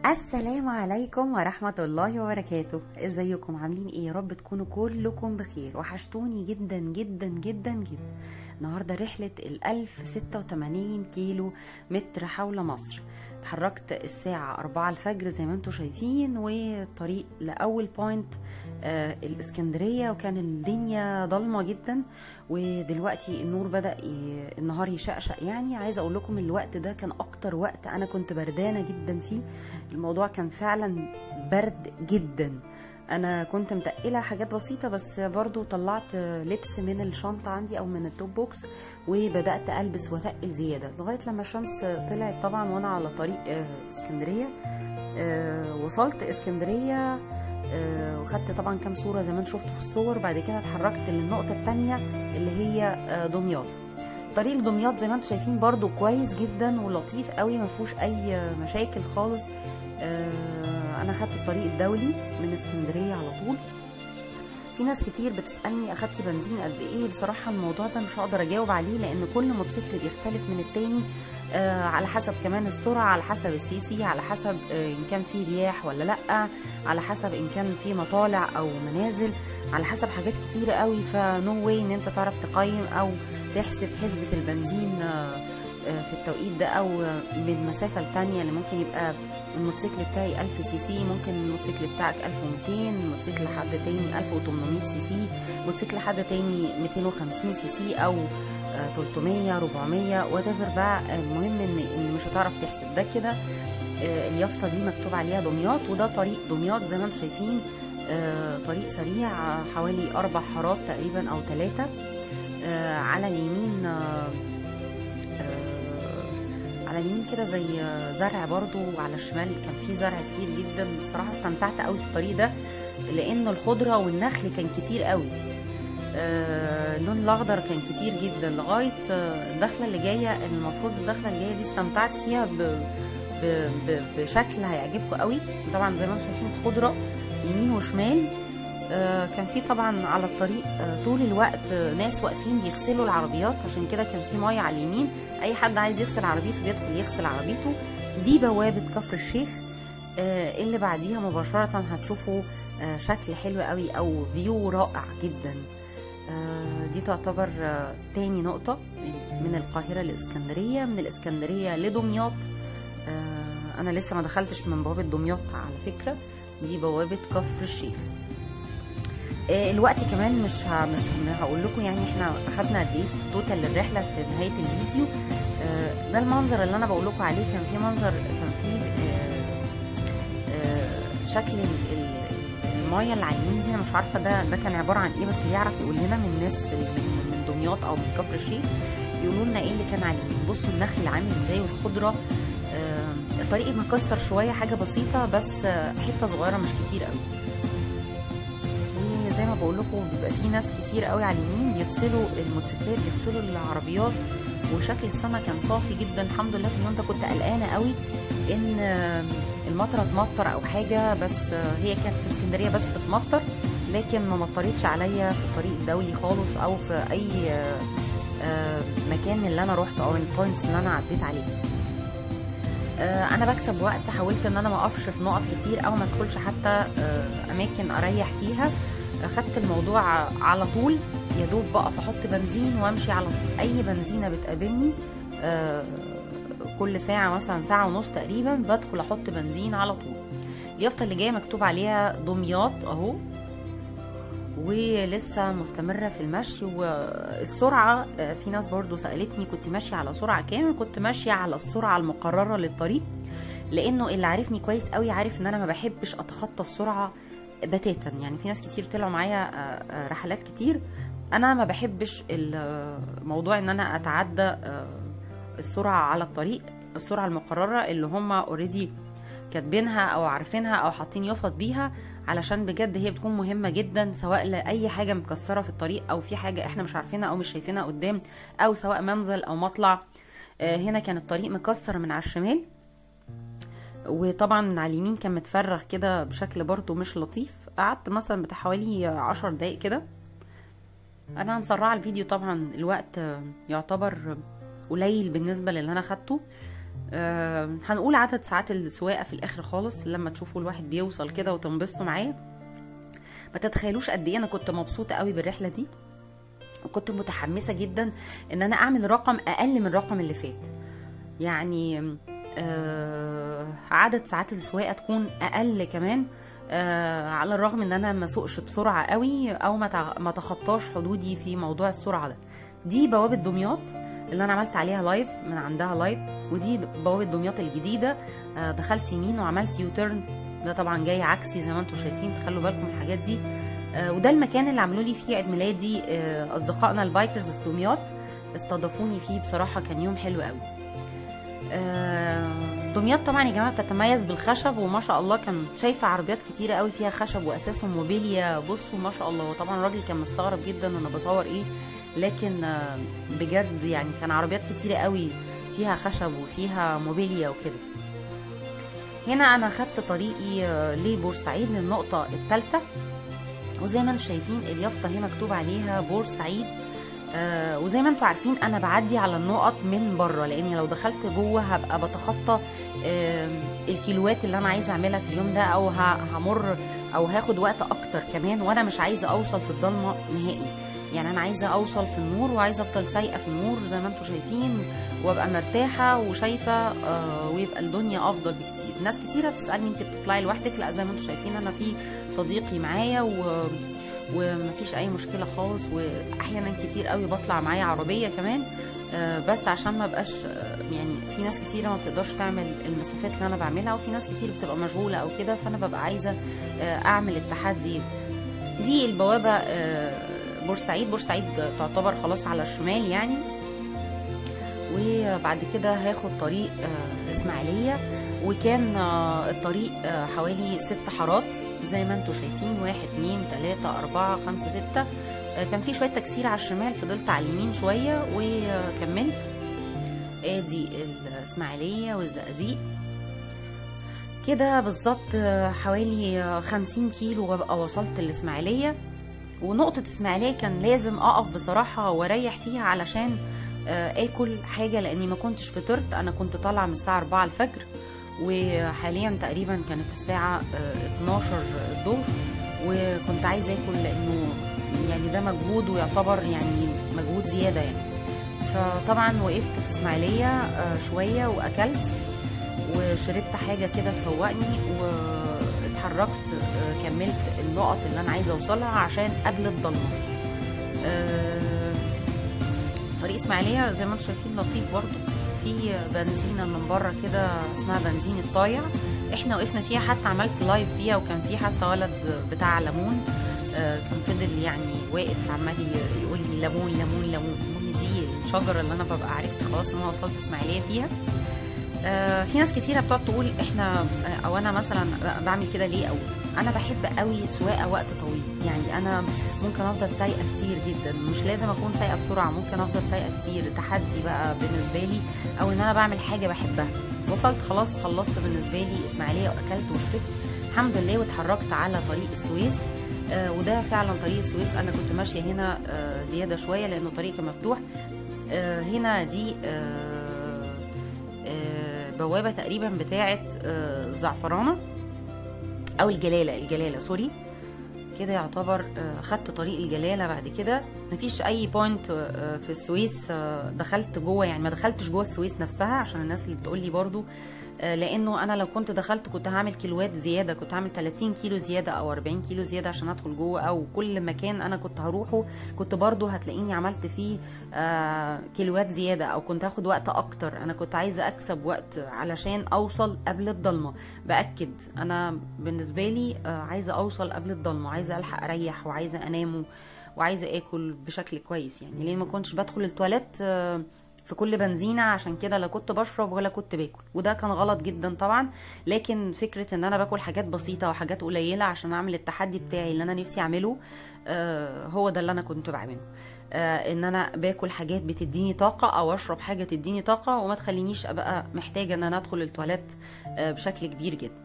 السلام عليكم ورحمة الله وبركاته ازيكم عاملين ايه يا رب تكونوا كلكم بخير وحشتوني جدا جدا جدا جدا النهاردة رحلة ال 1086 كيلو متر حول مصر اتحركت الساعة 4 الفجر زي ما انتم شايفين والطريق لأول بوينت آه الإسكندرية وكان الدنيا ضلمة جدا ودلوقتي النور بدأ ي- النهار يشقشق يعني عايزة أقول لكم الوقت ده كان أكتر وقت أنا كنت بردانة جدا فيه الموضوع كان فعلا برد جدا انا كنت متقله حاجات بسيطه بس برضو طلعت لبس من الشنطه عندي او من التوب بوكس وبدات البس واتقل زياده لغايه لما الشمس طلعت طبعا وانا على طريق آه، اسكندريه آه، وصلت اسكندريه آه، وخدت طبعا كام صوره زي ما انتم شفتوا في الصور بعد كده اتحركت للنقطه الثانيه اللي هي آه، دمياط طريق دمياط زي ما انتم شايفين برضو كويس جدا ولطيف قوي ما فيهوش اي مشاكل خالص آه، انا خدت الطريق الدولي من اسكندريه على طول في ناس كتير بتسالني اخدتي بنزين قد ايه بصراحه الموضوع ده مش هقدر اجاوب عليه لان كل موتوسيكل بيختلف من التاني آه على حسب كمان السرعه على حسب السي سي على حسب آه ان كان في رياح ولا لا على حسب ان كان في مطالع او منازل على حسب حاجات كتيره قوي فنو واي ان انت تعرف تقيم او تحسب حسبه البنزين آه آه، في التوقيت ده او من مسافه لتانية اللي ممكن يبقى الموتوسيكل بتاعي 1000 سي سي ممكن الموتوسيكل بتاعك 1200 الموتوسيكل حد تاني 1800 سي سي موتوسيكل حد تاني 250 سي سي او آه، 300 400 وات بقى المهم ان ان مش هتعرف تحسب ده كده آه، اليافطه دي مكتوب عليها دمياط وده طريق دمياط زي ما انتم شايفين آه، طريق سريع آه، حوالي اربع حارات تقريبا او ثلاثه على اليمين آه، آه، على اليمين كده زي زرع برضو وعلى الشمال كان في زرع كتير جدا بصراحة استمتعت قوي في الطريق ده لأن الخضرة والنخل كان كتير قوي آه، اللون الأخضر كان كتير جدا لغاية آه، الدخلة اللي جاية المفروض الدخلة اللي جاية دي استمتعت فيها ب... ب... ب... بشكل هيعجبكم قوي طبعا زي ما انتم شايفين خضرة يمين وشمال آه، كان في طبعا على الطريق آه، طول الوقت آه، ناس واقفين بيغسلوا العربيات عشان كده كان في ميه على اليمين اي حد عايز يغسل عربيته بيدخل يغسل عربيته دي بوابه كفر الشيخ آه، اللي بعديها مباشره هتشوفوا آه، شكل حلو قوي او فيو رائع جدا آه، دي تعتبر آه، تاني نقطة من القاهرة للإسكندرية من الإسكندرية لدمياط آه، أنا لسه ما دخلتش من بوابة دمياط على فكرة دي بوابة كفر الشيخ آه، الوقت كمان مش ه... مش هقول لكم يعني احنا اخدنا قد ايه في توتال الرحله في نهايه الفيديو آه، ده المنظر اللي انا بقول لكم عليه كان في منظر كان في آه، آه، شكل ال- ال- المايه اللي على اليمين دي انا مش عارفه ده ده كان عباره عن ايه بس اللي يعرف يقول لنا من الناس اللي من من دمياط او من كفر الشيخ يقولوا لنا ايه اللي كان على اليمين بصوا النخل عامل ازاي والخضره آه، الطريق مكسر شويه حاجه بسيطه بس آه، حته صغيره مش كتير قوي وزي ما بقول لكم بيبقى في ناس كتير قوي على اليمين بيغسلوا الموتوسيكلات بيغسلوا العربيات وشكل السما كان صافي جدا الحمد لله في اليوم ده كنت قلقانه قوي ان المطره تمطر او حاجه بس هي كانت في اسكندريه بس بتمطر لكن ما مطرتش عليا في الطريق الدولي خالص او في اي آه، مكان من اللي انا روحت او البوينتس اللي انا عديت عليها آه، انا بكسب وقت حاولت ان انا ما اقفش في نقط كتير او ما ادخلش حتى آه، اماكن اريح فيها اخدت الموضوع على طول يا دوب بقف احط بنزين وامشي على طول اي بنزينه بتقابلني آه، كل ساعه مثلا ساعه ونص تقريبا بدخل احط بنزين على طول اليافطه اللي جايه مكتوب عليها دمياط اهو ولسه مستمرة في المشي والسرعة آه، في ناس برضو سألتني كنت ماشية على سرعة كام كنت ماشية على السرعة المقررة للطريق لأنه اللي عارفني كويس قوي عارف إن أنا ما بحبش أتخطى السرعة بتاتا يعني في ناس كتير طلعوا معايا آه، آه، رحلات كتير أنا ما بحبش الموضوع إن أنا أتعدى آه، السرعة على الطريق السرعة المقررة اللي هم اوريدي كاتبينها او عارفينها او حاطين يفط بيها علشان بجد هي بتكون مهمه جدا سواء لاي حاجه متكسره في الطريق او في حاجه احنا مش عارفينها او مش شايفينها قدام او سواء منزل او مطلع آه، هنا كان الطريق مكسر من على الشمال وطبعا من على اليمين كان متفرغ كده بشكل برضو مش لطيف قعدت مثلا بتاع حوالي عشر دقايق كده انا مسرعه الفيديو طبعا الوقت آه، يعتبر قليل بالنسبه للي انا خدته آه هنقول عدد ساعات السواقه في الاخر خالص لما تشوفوا الواحد بيوصل كده وتنبسطوا معاه ما تتخيلوش قد ايه انا كنت مبسوطه قوي بالرحله دي وكنت متحمسه جدا ان انا اعمل رقم اقل من الرقم اللي فات يعني آه عدد ساعات السواقه تكون اقل كمان آه على الرغم ان انا ما سوقش بسرعه قوي او ما ما تخطاش حدودي في موضوع السرعه ده دي بوابه دمياط اللي انا عملت عليها لايف من عندها لايف ودي بوابه دمياط الجديده آه دخلت يمين وعملت يوترن ده طبعا جاي عكسي زي ما انتم شايفين تخلوا بالكم من الحاجات دي آه وده المكان اللي عملوا لي فيه عيد ميلادي آه اصدقائنا البايكرز في دمياط استضافوني فيه بصراحه كان يوم حلو قوي آه دمياط طبعا يا جماعه بتتميز بالخشب وما شاء الله كان شايفه عربيات كتيره قوي فيها خشب واساسه موبيليا بصوا ما شاء الله وطبعا الراجل كان مستغرب جدا وانا بصور ايه لكن آه بجد يعني كان عربيات كتيره قوي فيها خشب وفيها موبيليا وكده هنا انا خدت طريقي لبورسعيد للنقطه الثالثه وزي ما انتم شايفين اليافطه هنا مكتوب عليها بورسعيد آه وزي ما انتم عارفين انا بعدي على النقط من بره لاني لو دخلت جوه هبقى بتخطى آه الكيلوات اللي انا عايزه اعملها في اليوم ده او همر او هاخد وقت اكتر كمان وانا مش عايزه اوصل في الضلمه نهائي يعني انا عايزه اوصل في النور وعايزه افضل سايقه في النور زي ما انتم شايفين وابقى مرتاحه وشايفه آه ويبقى الدنيا افضل بكتير ناس كتيره بتسالني انت بتطلعي لوحدك لا زي ما انتم شايفين انا في صديقي معايا و ومفيش اي مشكله خالص واحيانا كتير قوي بطلع معايا عربيه كمان بس عشان ما بقاش يعني في ناس كتيره ما بتقدرش تعمل المسافات اللي انا بعملها وفي ناس كتير بتبقى مشغوله او كده فانا ببقى عايزه اعمل التحدي دي البوابه بورسعيد بورسعيد تعتبر خلاص على الشمال يعني وبعد كده هاخد طريق اسماعيليه وكان الطريق حوالي ست حارات زي ما انتم شايفين واحد اتنين تلاتة أربعة خمسة ستة كان في شوية تكسير على الشمال فضلت على اليمين شوية وكملت ادي الإسماعيلية والزقازيق كده بالظبط حوالي خمسين كيلو وابقى وصلت الإسماعيلية ونقطة إسماعيلية كان لازم أقف بصراحة وأريح فيها علشان آكل حاجة لأني ما كنتش فطرت أنا كنت طالعة من الساعة 4 الفجر وحاليا تقريبا كانت الساعة 12 الظهر وكنت عايزة اكل لانه يعني ده مجهود ويعتبر يعني مجهود زيادة يعني فطبعا وقفت في اسماعيلية شوية واكلت وشربت حاجة كده تفوقني واتحركت كملت النقط اللي انا عايزة اوصلها عشان قبل الضلمة طريق اسماعيلية زي ما انتم شايفين لطيف برضو في بنزينة من بره كده اسمها بنزين الطايع احنا وقفنا فيها حتى عملت لايف فيها وكان في حتى ولد بتاع ليمون آه كان فضل يعني واقف عمال يقول لي ليمون ليمون ليمون المهم دي الشجرة اللي انا ببقى عرفت خلاص ان انا وصلت اسماعيلية فيها آه في ناس كتيرة بتقعد تقول احنا او انا مثلا بعمل كده ليه او انا بحب قوي سواقه وقت طويل يعني انا ممكن افضل سايقه كتير جدا مش لازم اكون سايقه بسرعه ممكن افضل سايقه كتير تحدي بقى بالنسبه لي او ان انا بعمل حاجه بحبها وصلت خلاص خلصت بالنسبه لي اسماعيليه واكلت وشربت الحمد لله واتحركت على طريق السويس آه وده فعلا طريق السويس انا كنت ماشيه هنا آه زياده شويه لانه طريق كان مفتوح آه هنا دي آه آه بوابه تقريبا بتاعه آه زعفرانه او الجلاله الجلاله سوري كده يعتبر خدت طريق الجلاله بعد كده مفيش اي بوينت في السويس دخلت جوه يعني ما دخلتش جوه السويس نفسها عشان الناس اللي بتقول لي برضو لانه انا لو كنت دخلت كنت هعمل كيلوات زياده كنت هعمل 30 كيلو زياده او 40 كيلو زياده عشان ادخل جوه او كل مكان انا كنت هروحه كنت برضو هتلاقيني عملت فيه كيلوات زياده او كنت هاخد وقت اكتر انا كنت عايزه اكسب وقت علشان اوصل قبل الضلمه باكد انا بالنسبه لي عايزه اوصل قبل الضلمه عايزه الحق اريح وعايزه انام وعايزه اكل بشكل كويس يعني ليه ما كنتش بدخل التواليت في كل بنزينة عشان كده لا كنت بشرب ولا كنت باكل وده كان غلط جدا طبعا لكن فكرة ان انا باكل حاجات بسيطة وحاجات قليلة عشان اعمل التحدي بتاعي اللي انا نفسي اعمله آه هو ده اللي انا كنت بعمله آه ان انا باكل حاجات بتديني طاقة او اشرب حاجة تديني طاقة وما تخلينيش ابقى محتاجة ان انا ادخل التواليت آه بشكل كبير جدا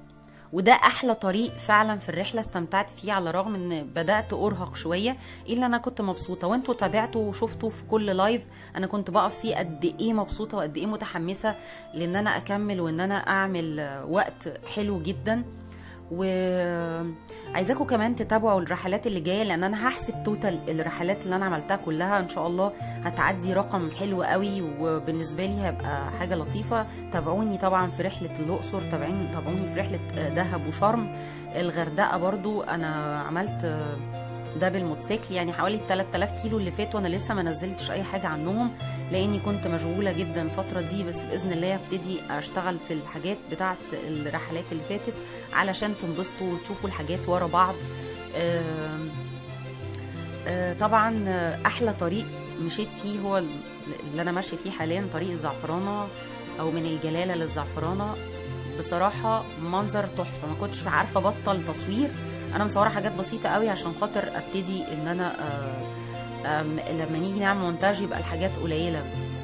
وده احلى طريق فعلا في الرحله استمتعت فيه على الرغم ان بدات ارهق شويه الا انا كنت مبسوطه وانتوا تابعتوا وشفتوا في كل لايف انا كنت بقف فيه قد ايه مبسوطه وقد ايه متحمسه لان انا اكمل وان انا اعمل وقت حلو جدا وعايزاكم كمان تتابعوا الرحلات اللي جايه لان انا هحسب توتال الرحلات اللي انا عملتها كلها ان شاء الله هتعدي رقم حلو قوي وبالنسبه لي هيبقى حاجه لطيفه تابعوني طبعا في رحله الاقصر تابعوني تابعوني في رحله دهب وشرم الغردقه برضو انا عملت ده بالموتوسيكل يعني حوالي 3000 كيلو اللي فاتوا انا لسه ما نزلتش اي حاجه عنهم لاني كنت مشغوله جدا الفتره دي بس باذن الله ابتدي اشتغل في الحاجات بتاعه الرحلات اللي فاتت علشان تنبسطوا وتشوفوا الحاجات ورا بعض آه آه طبعا احلى طريق مشيت فيه هو اللي انا ماشيه فيه حاليا طريق الزعفرانه او من الجلاله للزعفرانه بصراحه منظر تحفه ما كنتش عارفه ابطل تصوير انا مصوره حاجات بسيطه قوي عشان خاطر ابتدي ان انا آآ آآ لما نيجي نعمل مونتاج يبقى الحاجات قليله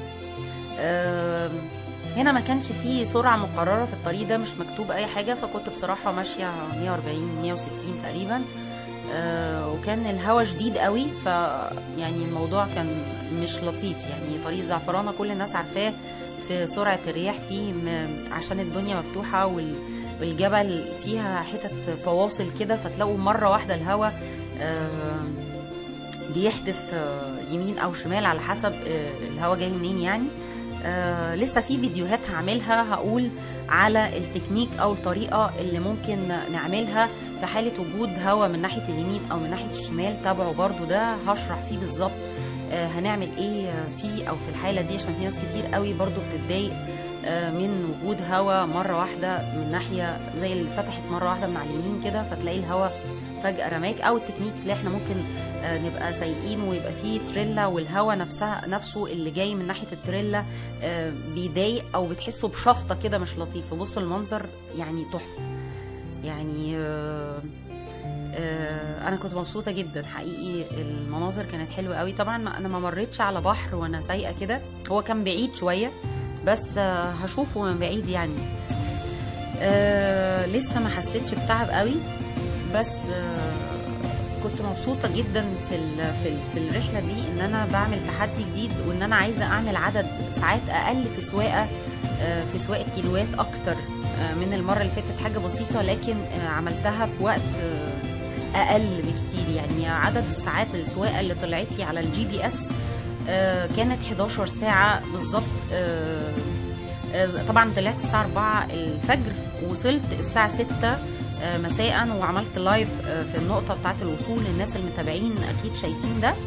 هنا ما كانش فيه سرعه مقرره في الطريق ده مش مكتوب اي حاجه فكنت بصراحه ماشيه 140 160 تقريبا وكان الهوا شديد قوي ف يعني الموضوع كان مش لطيف يعني طريق زعفرانه كل الناس عارفاه في سرعه الرياح فيه عشان الدنيا مفتوحه وال والجبل فيها حتت فواصل كده فتلاقوا مرة واحدة الهواء بيحدف يمين أو شمال على حسب الهواء جاي منين يعني لسه في فيديوهات هعملها هقول على التكنيك أو الطريقة اللي ممكن نعملها في حالة وجود هواء من ناحية اليمين أو من ناحية الشمال تابعوا برضو ده هشرح فيه بالظبط هنعمل ايه فيه او في الحاله دي عشان في ناس كتير قوي برضو بتتضايق من وجود هواء مرة واحدة من ناحية زي اللي فتحت مرة واحدة من على اليمين كده فتلاقي الهواء فجأة رماك أو التكنيك اللي احنا ممكن نبقى سايقين ويبقى فيه تريلا والهواء نفسها نفسه اللي جاي من ناحية التريلا بيضايق أو بتحسه بشفطة كده مش لطيفة بصوا المنظر يعني تحفة يعني انا كنت مبسوطه جدا حقيقي المناظر كانت حلوه قوي طبعا انا ما مريتش على بحر وانا سايقه كده هو كان بعيد شويه بس هشوفه من بعيد يعني آه لسه ما حسيتش بتعب قوي بس آه كنت مبسوطة جدا في في في الرحلة دي ان انا بعمل تحدي جديد وان انا عايزة اعمل عدد ساعات اقل في سواقة آه في سواقة كيلوات اكتر من المرة اللي فاتت حاجة بسيطة لكن عملتها في وقت اقل بكتير يعني عدد الساعات السواقة اللي طلعت لي على الجي بي اس كانت 11 ساعة بالظبط طبعا طلعت الساعة 4 الفجر وصلت الساعة 6 مساء وعملت لايف في النقطة بتاعت الوصول للناس المتابعين أكيد شايفين ده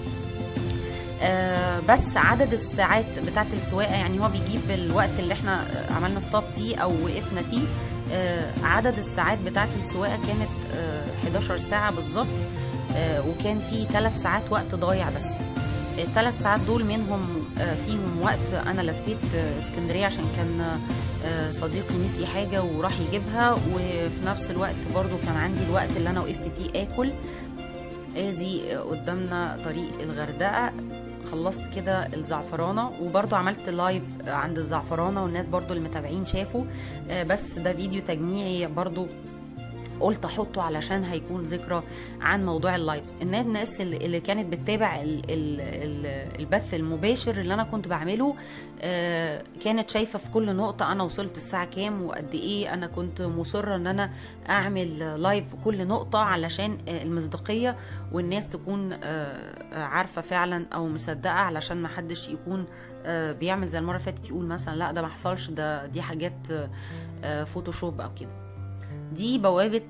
بس عدد الساعات بتاعت السواقة يعني هو بيجيب الوقت اللي احنا عملنا ستوب فيه أو وقفنا فيه عدد الساعات بتاعت السواقة كانت 11 ساعة بالظبط وكان في 3 ساعات وقت ضايع بس الثلاث ساعات دول منهم فيهم وقت انا لفيت في اسكندريه عشان كان صديقي نسي حاجه وراح يجيبها وفي نفس الوقت برضو كان عندي الوقت اللي انا وقفت فيه اكل ادي قدامنا طريق الغردقه خلصت كده الزعفرانه وبرضو عملت لايف عند الزعفرانه والناس برضو المتابعين شافوا بس ده فيديو تجميعي برضو قلت احطه علشان هيكون ذكرى عن موضوع اللايف الناس اللي كانت بتتابع ال ال ال البث المباشر اللي انا كنت بعمله كانت شايفه في كل نقطه انا وصلت الساعه كام وقد ايه انا كنت مصره ان انا اعمل لايف في كل نقطه علشان المصداقيه والناس تكون عارفه فعلا او مصدقه علشان ما حدش يكون بيعمل زي المره اللي فاتت يقول مثلا لا ده ما حصلش ده دي حاجات فوتوشوب او كده دي بوابة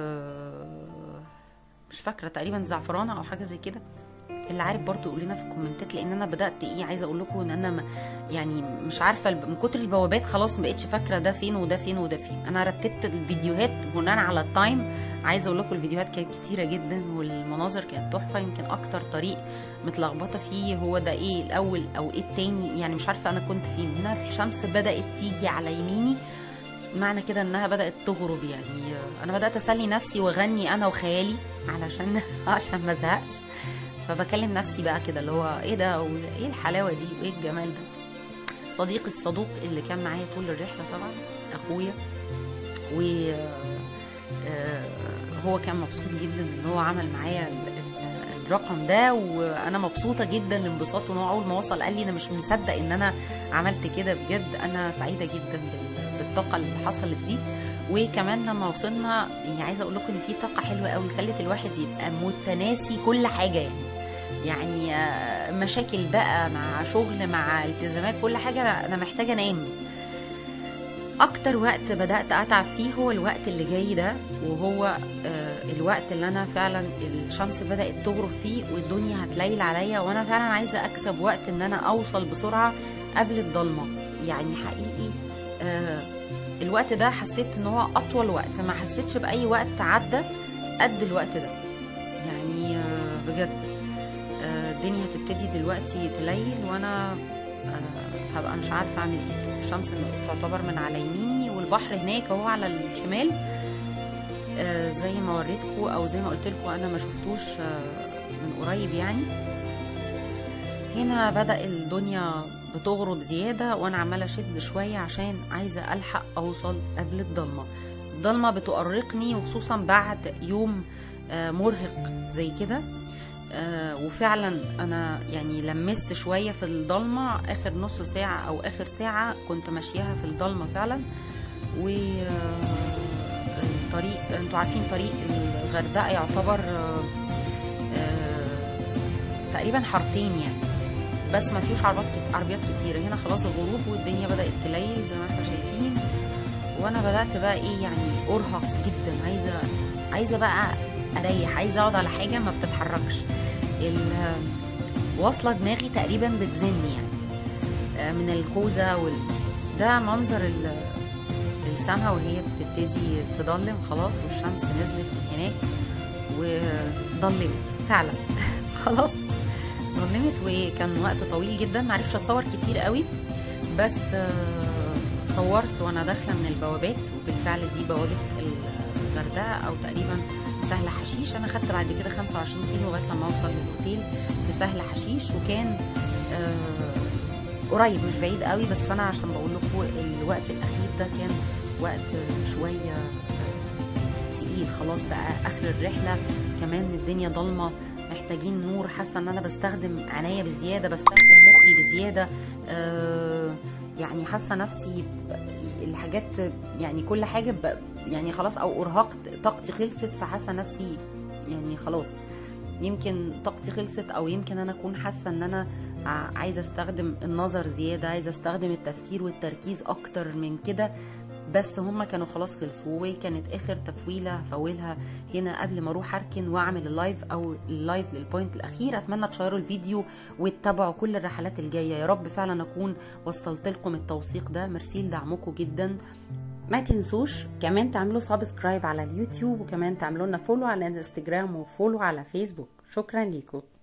مش فاكرة تقريبا زعفرانة أو حاجة زي كده اللي عارف برضو يقول لنا في الكومنتات لان انا بدات ايه عايزه اقول لكم ان انا يعني مش عارفه من كتر البوابات خلاص ما بقتش فاكره ده فين وده فين وده فين انا رتبت الفيديوهات بناء على التايم عايزه اقول لكم الفيديوهات كانت كتيره جدا والمناظر كانت تحفه يمكن اكتر طريق متلخبطه فيه هو ده ايه الاول او ايه التاني يعني مش عارفه انا كنت فين هنا الشمس بدات تيجي على يميني معنى كده انها بدات تغرب يعني انا بدات اسلي نفسي واغني انا وخيالي علشان عشان ما ازهقش فبكلم نفسي بقى كده اللي هو ايه ده ايه الحلاوه دي وايه الجمال ده صديقي الصدوق اللي كان معايا طول الرحله طبعا اخويا و آه، هو كان مبسوط جدا ان هو عمل معايا ال- ال- الرقم ده وانا مبسوطه جدا لانبساطه ان هو اول ما وصل قال لي انا مش مصدق ان انا عملت كده بجد انا سعيده جدا بال- بالطاقه اللي حصلت دي وكمان لما وصلنا يعني عايزه اقول لكم ان في طاقه حلوه قوي خلت الواحد يبقى متناسي كل حاجه يعني يعني آه، مشاكل بقى مع شغل مع التزامات كل حاجه أنا- انا محتاجه انام اكتر وقت بدات اتعب فيه هو الوقت اللي جاي ده وهو آه، الوقت اللي انا فعلا الشمس بدات تغرب فيه والدنيا هتليل عليا وانا فعلا عايزه اكسب وقت ان انا اوصل بسرعه قبل الضلمه يعني حقيقي آه، الوقت ده حسيت ان هو اطول وقت ما حسيتش باي وقت عدى قد الوقت ده يعني آه، بجد آه، الدنيا هتبتدي دلوقتي تليل وانا آه، هبقى مش عارفه اعمل ايه الشمس تعتبر من على يميني والبحر هناك اهو على الشمال آه، زي ما وريتكم او زي ما قلت لكم انا ما شفتوش آه، من قريب يعني هنا بدا الدنيا بتغرب زياده وانا عماله اشد شويه عشان عايزه الحق اوصل قبل الضلمه الضلمه بتؤرقني وخصوصا بعد يوم آه، مرهق زي كده آه، وفعلا انا يعني لمست شويه في الضلمه اخر نص ساعه او اخر ساعه كنت ماشياها في الضلمه فعلا و آه، الطريق انتوا عارفين طريق الغردقه يعتبر آه، آه، تقريبا حارتين يعني بس ما فيهوش عربيات كت- عربيات كتيره هنا خلاص الغروب والدنيا بدات تليل زي ما احنا شايفين وانا بدات بقى ايه يعني ارهق جدا عايزه عايزه بقى اريح عايزه اقعد على حاجه ما بتتحركش ال- واصله دماغي تقريبا بتزني يعني آه، من الخوذه وال... ده منظر ال... السما وهي بتبتدي تضلم خلاص والشمس نزلت من هناك وضلمت فعلا خلاص ضلمت وكان وقت طويل جدا معرفش اتصور كتير قوي بس آه، صورت وانا داخله من البوابات وبالفعل دي بوابه الغردقه او تقريبا سهل حشيش انا خدت بعد كده 25 كيلو لغايه لما اوصل للاوتيل في سهل حشيش وكان آه، قريب مش بعيد قوي بس انا عشان بقول لكم الوقت الاخير ده كان وقت شويه آه، تقيل خلاص بقى اخر الرحله كمان الدنيا ضلمه محتاجين نور حاسه ان انا بستخدم عناية بزياده بستخدم مخي بزياده آه يعني حاسه نفسي ب- الحاجات يعني كل حاجه ب- يعني خلاص او ارهقت طاقتي خلصت فحاسه نفسي يعني خلاص يمكن طاقتي خلصت او يمكن انا اكون حاسه ان انا ع- عايزه استخدم النظر زياده عايزه استخدم التفكير والتركيز اكتر من كده بس هما كانوا خلاص خلصوا وكانت اخر تفويله هفولها هنا قبل ما اروح اركن واعمل اللايف او اللايف للبوينت الاخير اتمنى تشيروا الفيديو وتتابعوا كل الرحلات الجايه يا رب فعلا اكون وصلت لكم التوثيق ده ميرسي لدعمكم جدا ما تنسوش كمان تعملوا سبسكرايب على اليوتيوب وكمان تعملوا لنا فولو على الانستجرام وفولو على فيسبوك شكرا ليكم